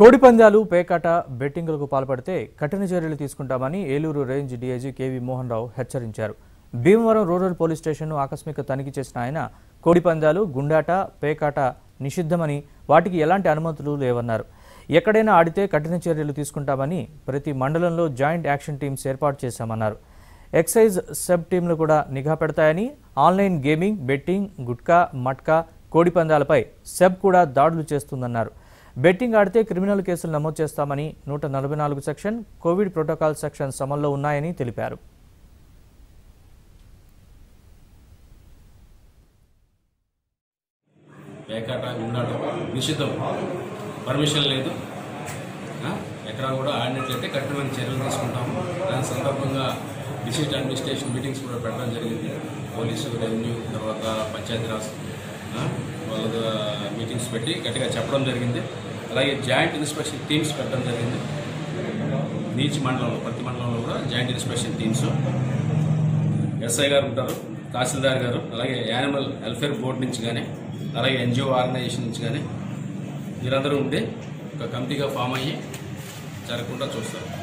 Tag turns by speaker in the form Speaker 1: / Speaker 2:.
Speaker 1: కోడిపందాలు పేకాట బెట్టింగులకు పాల్పడితే కఠిన చర్యలు తీసుకుంటామని Eluru range DIG K V Mohan హెచ్చరించారు భీమవరం రూరల్ పోలీస్ స్టేషన్ను ఆకస్మిక తనిఖీ చేసిన ఆయన కోడిపందాలు గుండాట పేకాట నిషిద్ధమని వాటికి ఎలాంటి అనుమతులు లేవన్నారు ఎక్కడైనా ఆడితే కఠిన చర్యలు తీసుకుంటామని ప్రతి మండలంలో జాయింట్ యాక్షన్ టీమ్స్ ఏర్పాటు చేశామన్నారు ఎక్సైజ్ సబ్ టీంలు కూడా నిఘా పెడతాయని online gaming betting gutka matka కోడిపందాలపై సెబ్ కూడా దాడులు చేస్తుందన్నారు బెట్టింగ్ ఆడితే క్రిమినల్ కేసులు నమోదు చేస్తామని నూట నలభై నాలుగు సెక్షన్ కోవిడ్ ప్రోటోకాల్ సెక్షన్ అమల్లో ఉన్నాయని తెలిపారు
Speaker 2: పేకాట గుండాట నిషిద్ధం పర్మిషన్ లేదు ఆ, ఎక్కడ కూడా ఆడినట్లయితే కఠినమైన చర్యలు తీసుకుంటాము దాని సందర్భంగా డిస్ట్రిక్ట్ అడ్మినిస్ట్రేషన్ మీటింగ్స్ కూడా పెట్టడం జరిగింది పోలీసు రెవెన్యూ తర్వాత పంచాయతీరాజ్ ఆ, వాళ్ళ మీటింగ్స్ పెట్టి గట్టిగా చెప్పడం జరిగింది అలాగే జాయింట్ ఇన్స్పెక్షన్ టీమ్స్ పెట్టడం జరిగింది నీచ్ మండలంలో ప్రతి మండలంలో కూడా జాయింట్ ఇన్స్పెక్షన్ టీమ్స్ ఎస్ఐ గారు ఉంటారు తహసీల్దార్ గారు అలాగే యానిమల్ వెల్ఫేర్ బోర్డు నుంచి కానీ అలాగే ఎన్జిఓ ఆర్గనైజేషన్ నుంచి కానీ వీరందరూ ఉండి ఒక కమిటీగా ఫామ్ అయ్యి జరగకుండా చూస్తారు